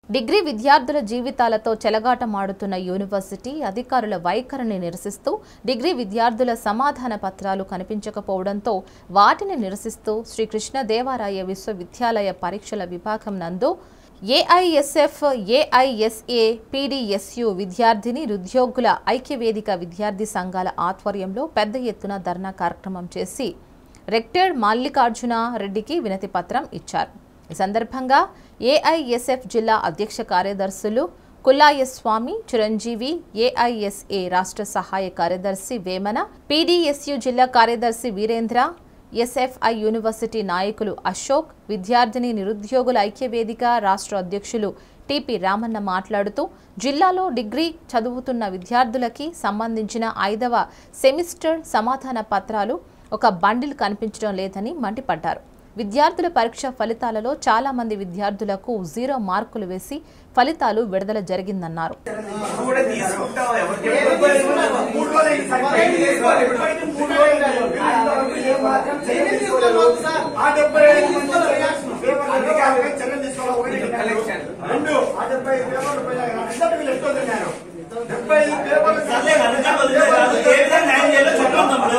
Degree విద్యార్థుల జీవితాలతో చెలగాటమాడుతున్న university అధికారుల వైఖరిని నిరసిస్తూ డిగ్రీ విద్యార్థుల సమాధాన పత్రాలు కనిపించకపోవడంతో వాటిని నిరసిస్తూ శ్రీకృష్ణదేవరాయ విశ్వవిద్యాలయ పరీక్షల విభాగం నందు ఏఐఎస్ఎఫ్ ఏఐఎస్ఏ పీడీఎస్యు విద్యార్థిని నిరుద్యోగుల ఐక్యవేదిక విద్యార్థి సంఘాల ఆధ్వర్యంలో పెద్ద ఎత్తున ధర్నా కార్యక్రమం చేసి రెక్టెడ్ మల్లికార్జున రెడ్డికి వినతి పత్రం ఇచ్చారు ఈ సందర్భంగా ఏఐఎస్ఎఫ్ జిల్లా అధ్యక్ష కార్యదర్శులు కుల్లాయ స్వామి చిరంజీవి ఏఐఎస్ఏ రాష్ట్ర సహాయ కార్యదర్శి వేమన పీడీఎస్యు జిల్లా కార్యదర్శి వీరేంద్ర ఎస్ఎఫ్ఐ యూనివర్సిటీ నాయకులు అశోక్ విద్యార్థిని నిరుద్యోగుల ఐక్యవేదిక రాష్ట్ర అధ్యక్షులు టిపి రామన్న మాట్లాడుతూ జిల్లాలో డిగ్రీ చదువుతున్న విద్యార్థులకి సంబంధించిన ఐదవ సెమిస్టర్ సమాధాన పత్రాలు ఒక బండిల్ కనిపించడం లేదని మండిపడ్డారు విద్యార్థుల పరీక్ష ఫలితాలలో చాలా మంది విద్యార్థులకు జీరో మార్కులు వేసి ఫలితాలు విడుదల జరిగిందన్నారు కూడా తీసుకుంటాం ఎవరికి మూడు రోజులు అయింది సార్. టైం తీసుకోవాలి. ఇప్పటికీ మూడు రోజులు అయింది. ఇంతవరకు ఏ మాత్రం చర్యలు తీసుకోలేదు. ఆ డెబ్బై ఐదు మంది పేపర్లు అధికారులుగా చర్యలు తీసుకోవాలి. ఒకటి రెండు ఆ డెబ్బై ఐదు పేపర్లు పోయినాయి. రిజల్ట్ వీళ్ళు ఎట్లా వదిలినారు? డెబ్బై ఐదు పేపర్లు సర్లే కదా, ఇంకా వదిలే కాదు. ఏ విధంగా న్యాయం చేయాలో చెప్పండి తమ్ముడు.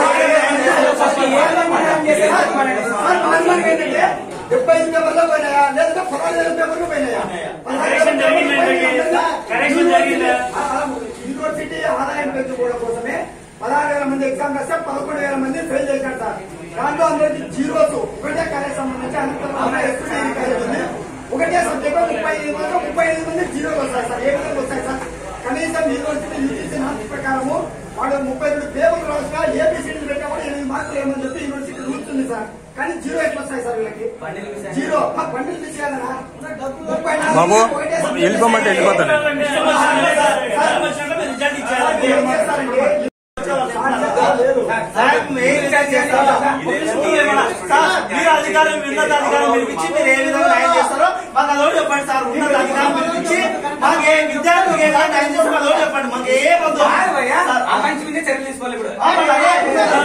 సార్, మనకి ఏంటంటే డెబ్బై ఐదు పేపర్లు పోయినాయా లేదంటే పదహారు పేపర్లు పోయినాయా కరెక్షన్ జరిగిందండి. కరెక్షన్ జరిగిందా? యూనివర్సిటీ ఆదాయం పెంచుకోవడం కోసమే పదహారు వేల మంది ఎగ్జామ్ రాస్తే పదకొండు వేల మంది ఫెయిల్ చేశారు సార్ దాంట్లో అందరికి జీరోస్ ఒకటే కార్య సంబంధించి అనంతరం ఎస్పీ ఉంది ఒకటే సబ్జెక్ట్ ముప్పై ఐదు మంది ముప్పై ఐదు మంది జీరోలు వస్తాయి సార్ ఏ విధంగా వస్తాయి సార్ కనీసం యూనివర్సిటీ యూజీసీ నామ్స్ ప్రకారము వాడు ముప్పై రెండు పేపర్లు రాసినా ఏబిసిడీలు పెట్టినా కూడా ఎనిమిది మార్కులు ఏమని చెప్పి యూనివర్సిటీ రూల్స్ ఉంది సార్ కానీ జీరో ఎట్లా వస్తాయి సార్ వీళ్ళకి జీరో ఆ బండిల్ తీసేయాలనా ముప్పై నాలుగు బాబు ఒకటే subject వెళ్ళిపోమంటే వెళ్ళిపోతాను ఇష్టం వచ్చినట్టు ఇష్టం వచ్చినట్టు మీరు రిజల్ట్ ఇచ్చారు. ఏం చేస్తారండి? సార్, మీరు రిజల్ట్ చేస్తారు. ఇది స్కూల్ ఏమన్నా? సార్, మీరు అధికారం ఉన్నత అధికారం పిలిపించి మీరు ఏ విధంగా న్యాయం చేస్తారో మాకు అదొకటి చెప్పండి సార్ ఉన్నత అధికారం పిలిపించి మాకు ఏ విద్యార్థులకు ఏ విధంగా న్యాయం చేస్తారో అదొకటి చెప్పండి మాకు ఏ వద్దు సార్, ఆ మంచి మీద చర్యలు తీసుకోవాలి ఇప్పుడు ఆ, మరి అదే.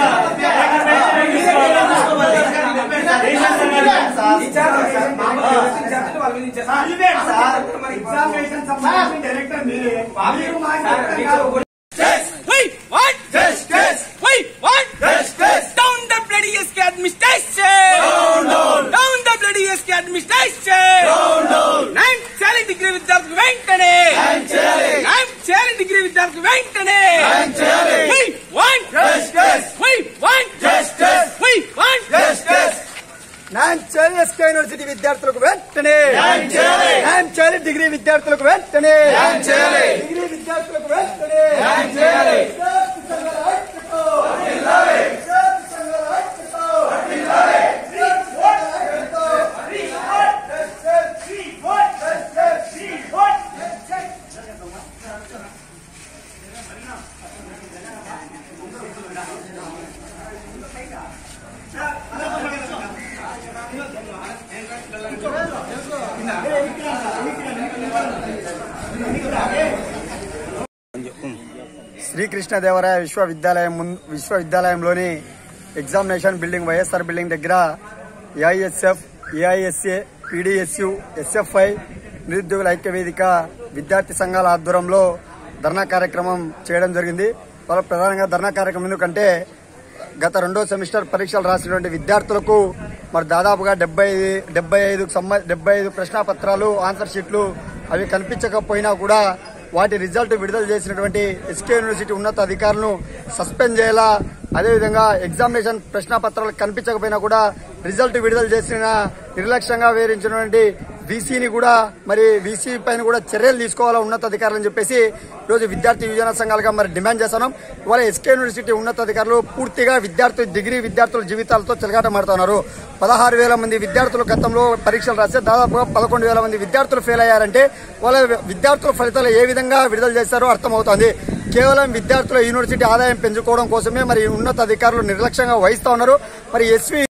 ఇచ్చారు సార్. మామూలు విద్యార్థులు వాళ్ళ మీద ఇచ్చారు. నిలిపేయండి సార్. మరి ఎగ్జామినేషన్ సంబంధించిన డైరెక్టర్ మీరే మీరు మాకు సార్, అర్థం మీకు కాదు. ఒక- Hey, what? Test, test. Wait, what? Test, test. Down the bloody SK administration. Down, down. Down the bloody SK administration. Down, down. Nine చేయాలి డిగ్రీ విద్యార్థులకు వెంటనే. Nine చేయాలి డిగ్రీ విద్యార్థులకు వెంటనే. Wait, what? Test, test. Wait, what? Test, test. Wait, what? Test, test. న్యాయం చేయాలి SK university విద్యార్థులకు వెంటనే న్యాయం చేయాలి డిగ్రీ విద్యార్థులకు వెంటనే డిగ్రీ విద్యార్థులకు వెంటనే విద్యార్థి సంఘాల ఐక్యతతో. విద్యార్థి సంఘాల ఐక్యతతో. ఐక్యతతో. శ్రీకృష్ణదేవరాయ విశ్వవిద్యాలయం ముందు విశ్వవిద్యాలయంలోని ఎగ్జామినేషన్ బిల్డింగ్ వైఎస్ఆర్ బిల్డింగ్ దగ్గర ఏఐఎస్ఎఫ్ ఏఐఎస్ఏ పీడీఎస్యు ఎస్ఎఫ్ఐ నిరుద్యోగుల ఐక్య వేదిక విద్యార్థి సంఘాల ఆధ్వర్యంలో ధర్నా కార్యక్రమం చేయడం జరిగింది వాళ్ళ ప్రధానంగా ధర్నా కార్యక్రమం ఎందుకంటే గత రెండో సెమిస్టర్ పరీక్షలు రాసినటువంటి విద్యార్థులకు మరి దాదాపుగా డెబ్బై డెబ్బై ఐదు సంబ డెబ్బై ఐదు ప్రశ్నాపత్రాలు ఆన్సర్ షీట్లు అవి కనిపించకపోయినా కూడా వాటి రిజల్ట్ విడుదల చేసినటువంటి ఎస్కే యూనివర్సిటీ ఉన్నత అధికారులను సస్పెండ్ చేయాలా అదేవిధంగా ఎగ్జామినేషన్ ప్రశ్నాపత్రాలు కనిపించకపోయినా కూడా రిజల్ట్ విడుదల చేసిన నిర్లక్ష్యంగా వేరించినటువంటి వీసీని కూడా మరి వీసీ పైన కూడా చర్యలు తీసుకోవాలా ఉన్నత అధికారులు అని చెప్పేసి ఈరోజు విద్యార్థి యువజన సంఘాలుగా మరి డిమాండ్ చేస్తున్నాం ఇవాళ ఎస్కే యూనివర్సిటీ ఉన్నత అధికారులు పూర్తిగా విద్యార్థి డిగ్రీ విద్యార్థుల జీవితాలతో చెలగాటమాడుతున్నారు పదహారు వేల మంది విద్యార్థులు గతంలో పరీక్షలు రాస్తే దాదాపుగా పదకొండు వేల మంది విద్యార్థులు ఫెయిల్ అయ్యారంటే వాళ్ళ విద్యార్థుల ఫలితాలు ఏ విధంగా విడుదల చేస్తారో అర్థమవుతోంది కేవలం విద్యార్థుల యూనివర్సిటీ ఆదాయం పెంచుకోవడం కోసమే మరి ఉన్నత అధికారులు నిర్లక్ష్యంగా వహిస్తా ఉన్నారు మరి ఎస్వి